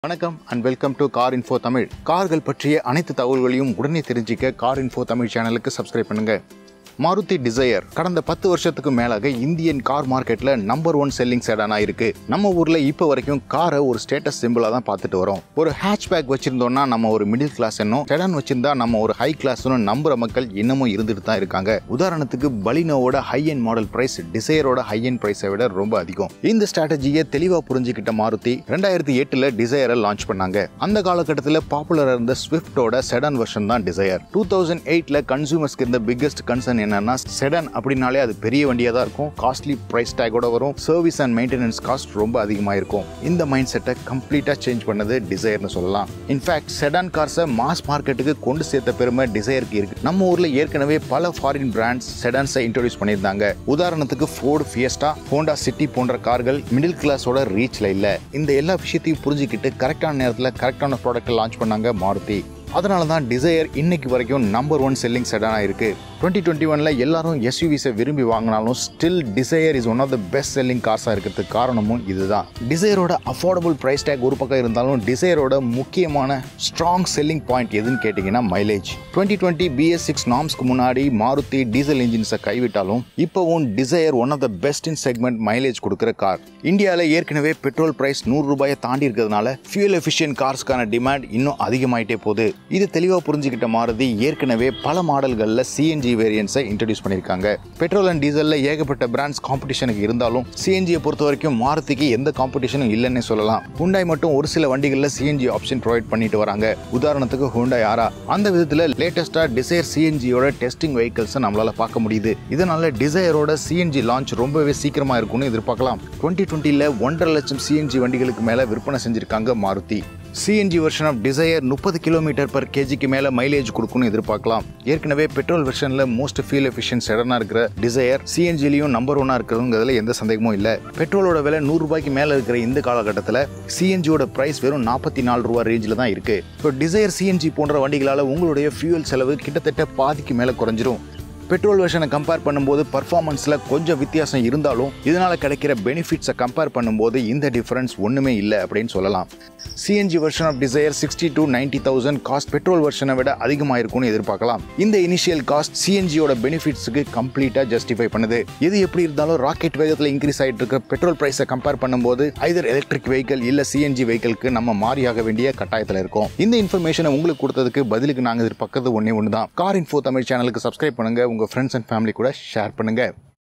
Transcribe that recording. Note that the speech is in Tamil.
வணக்கம் and welcome to car info Tamil கார்கள் பற்றிய அனைத்து தகவல்களையும் உடனே தெரிஞ்சிக்க கார் இன்ஃபோ தமிழ் சேனலுக்கு சப்ஸ்கிரைப் பண்ணுங்க மாருதி டிசையர் கடந்த பத்து வருஷத்துக்கு மேலாக இந்தியன் கார் மார்க்கெட்ல நம்பர் ஒன் செல்லிங் செடானா இருக்கு நம்ம ஊர்ல இப்போ வரைக்கும் காரை ஒரு ஸ்டேட்டஸ் சிம்பிளா தான் பார்த்துட்டு வரோம் ஒரு ஹேட்ச்பேக் வச்சிருந்தோம்னா நம்ம ஒரு மிடில் கிளாஸ் என்னும் செடான் வச்சிருந்தா நம்ம ஒரு ஹை கிளாஸ்னு நம்புற மக்கள் இன்னமும் இருந்துட்டு தான் இருக்காங்க உதாரணத்துக்கு பலினோவோட ஹை எண்ட் மாடல் பிரைஸ் டிசையரோட ஹை எண்ட் பிரைஸை விட ரொம்ப அதிகம் இந்த ஸ்ட்ராட்டஜியை தெளிவா புரிஞ்சுக்கிட்ட மாருதி ரெண்டாயிரத்தி எட்டுல டிசையரை லான்ச் பண்ணாங்க அந்த காலகட்டத்தில் பாப்புலரா இருந்த ஸ்விஃப்டோட செடான் வெர்ஷன் தான் டிசையர் டூ தௌசண்ட் எயிட்ல கன்சூமர்ஸ்க்கு இருந்த பிக்கஸ்ட் கன்சர்ன் என்னன்னா செடான் அப்படின்னாலே அது பெரிய வண்டியா தான் இருக்கும் காஸ்ட்லி பிரைஸ் டேக்கோட வரும் சர்வீஸ் அண்ட் மெயின்டெனன்ஸ் காஸ்ட் ரொம்ப அதிகமா இருக்கும் இந்த மைண்ட் செட்டை கம்ப்ளீட்டா சேஞ்ச் பண்ணது டிசையர்னு சொல்லலாம் இன்ஃபேக்ட் செடான் கார்ஸை மாஸ் மார்க்கெட்டுக்கு கொண்டு சேர்த்த பெருமை டிசையருக்கு இருக்கு நம்ம ஊர்ல ஏற்கனவே பல ஃபாரின் பிராண்ட்ஸ் செடான்ஸை இன்ட்ரோடியூஸ் பண்ணியிருந்தாங்க உதாரணத்துக்கு ஃபோர்டு ஃபியஸ்டா ஹோண்டா சிட்டி போன்ற கார்கள் மிடில் கிளாஸோட ரீச்ல இல்ல இந்த எல்லா விஷயத்தையும் புரிஞ்சுக்கிட்டு கரெக்டான நேரத்தில் கரெக்டான ப்ராடக்ட்டை லான்ச் பண்ணாங்க மாருதி அதனால தான் டிசையர் இன்னைக்கு வரைக்கும் நம்பர் ஒன் செல்லிங் செடானா இருக்கு டுவெண்ட்டி டுவெண்ட்டி ஒன்ல எல்லாரும் எஸ்யூவிஸை விரும்பி வாங்கினாலும் still Dzire is one of the best selling கார்ஸாக இருக்கிறதுக்கு காரணமும் இதுதான் டிசையரோட அஃபோர்டபுள் ப்ரைஸ் டேக் ஒரு பக்கம் இருந்தாலும் டிசையரோட முக்கியமான ஸ்ட்ராங் செல்லிங் பாயிண்ட் எதுன்னு கேட்டிங்கன்னா mileage twenty twenty BS six நாம்ஸ்க்கு முன்னாடி மாருதி டீசல் இன்ஜின்ஸை கைவிட்டாலும் இப்போவும் Dzire one of the best in segment mileage கொடுக்குற கார் இந்தியாவில் ஏற்கனவே பெட்ரோல் பிரைஸ் நூறு ரூபாயை தாண்டி இருக்கிறதுனால ஃபியூல் எஃபிஷியன்ட் கார்ஸ்க்கான டிமாண்ட் இன்னும் அதிகமாயிட்டே போகுது இது தெளிவாக புரிஞ்சுக்கிட்ட மாருதி ஏற்கனவே பல மாடல்களில் சிஎன்ஜி வேரியன்ஸை இன்ட்ரடியூஸ் பண்ணியிருக்காங்க பெட்ரோல் அண்ட் டீசலில் ஏகப்பட்ட பிராண்ட்ஸ் காம்படிஷனுக்கு இருந்தாலும் சிஎன்ஜியை பொறுத்த வரைக்கும் மாருதிக்கு எந்த காம்படிஷனும் இல்லைன்னு சொல்லலாம் ஹுண்டாய் மட்டும் ஒரு சில வண்டிகளில் சிஎன்ஜி ஆப்ஷன் ப்ரொவைட் பண்ணிட்டு வராங்க உதாரணத்துக்கு ஹுண்டாய் ஆரா அந்த விதத்தில் லேட்டஸ்ட்டாக டிசைர் சிஎன்ஜியோட டெஸ்டிங் வெஹிக்கிள்ஸை நம்மளால பார்க்க முடியுது இதனால டிசையரோட சிஎன்ஜி லான்ச் ரொம்பவே சீக்கிரமா இருக்கும்னு எதிர்பார்க்கலாம் டுவெண்ட்டி டுவெண்ட்டியில் ஒன்றரை லட்சம் சிஎன்ஜி வண்டிகளுக்கு மேலே விற்பனை செஞ்சிருக்காங்க Maruti CNG version of Dzire முப்பது கிலோமீட்டர் பர் கேஜிக்கு மேலே மைலேஜ் கொடுக்கும்னு எதிர்பார்க்கலாம் ஏற்கனவே பெட்ரோல் வெர்ஷனில் மோஸ்ட் ஃபியூல் எஃபிஷியன்ட் செடனாக இருக்கிற டிசையர் சிஎன்ஜிலையும் நம்பர் ஒன்னாக இருக்கிறதுங்கிறதுல எந்த சந்தேகமும் இல்லை பெட்ரோலோட விலை நூறு ரூபாய்க்கு மேலே இருக்கிற இந்த காலகட்டத்தில் சிஎன்ஜியோட பிரைஸ் வெறும் நாற்பத்தி நாலு ரூபா ரேஞ்சில் தான் இருக்கு இப்போ டிசையர் சிஎன்ஜி போன்ற வண்டிகளால் உங்களுடைய ஃபியூல் செலவு கிட்டத்தட்ட பாதிக்கு மேலே குறைஞ்சிரும் பெட்ரோல் வெர்ஷனை கம்பேர் பண்ணும்போது பர்ஃபார்மன்ஸில் கொஞ்சம் வித்தியாசம் இருந்தாலும் இதனால் கிடைக்கிற பெனிஃபிட்ஸை கம்பேர் பண்ணும்போது இந்த டிஃபரன்ஸ் ஒன்றுமே இல்லை அப்படின்னு சொல்லலாம் CNG version of Dzire sixty to ninety thousand cost petrol வெர்ஷனை விட அதிகமாக இருக்கும்னு எதிர்பார்க்கலாம் இந்த இனிஷியல் காஸ்ட் சிஎன்ஜியோட பெனிஃபிட்ஸுக்கு கம்ப்ளீட்டாக ஜஸ்டிஃபை பண்ணுது இது எப்படி இருந்தாலும் ராக்கெட் வேகத்தில் இன்க்ரீஸ் ஆகிட்டு இருக்க பெட்ரோல் ப்ரைஸை கம்பேர் பண்ணும்போது ஐதர் எலக்ட்ரிக் வெஹிக்கல் இல்லை சிஎன்ஜி வெஹிக்கலுக்கு நம்ம மாறியாக வேண்டிய கட்டாயத்தில் இருக்கும் இந்த இன்ஃபர்மேஷனை உங்களுக்கு கொடுத்ததுக்கு பதிலுக்கு நாங்கள் எதிர்பார்க்கறது ஒன்றே ஒன்று தான் கார் இன்ஃபோ தமிழ் சேனலுக்கு சப்ஸ்கிரைப் பண்ணுங்க உங்கள் ஃப்ரெண்ட்ஸ் அண்ட் ஃபேமிலி கூட ஷேர் பண்ணுங்க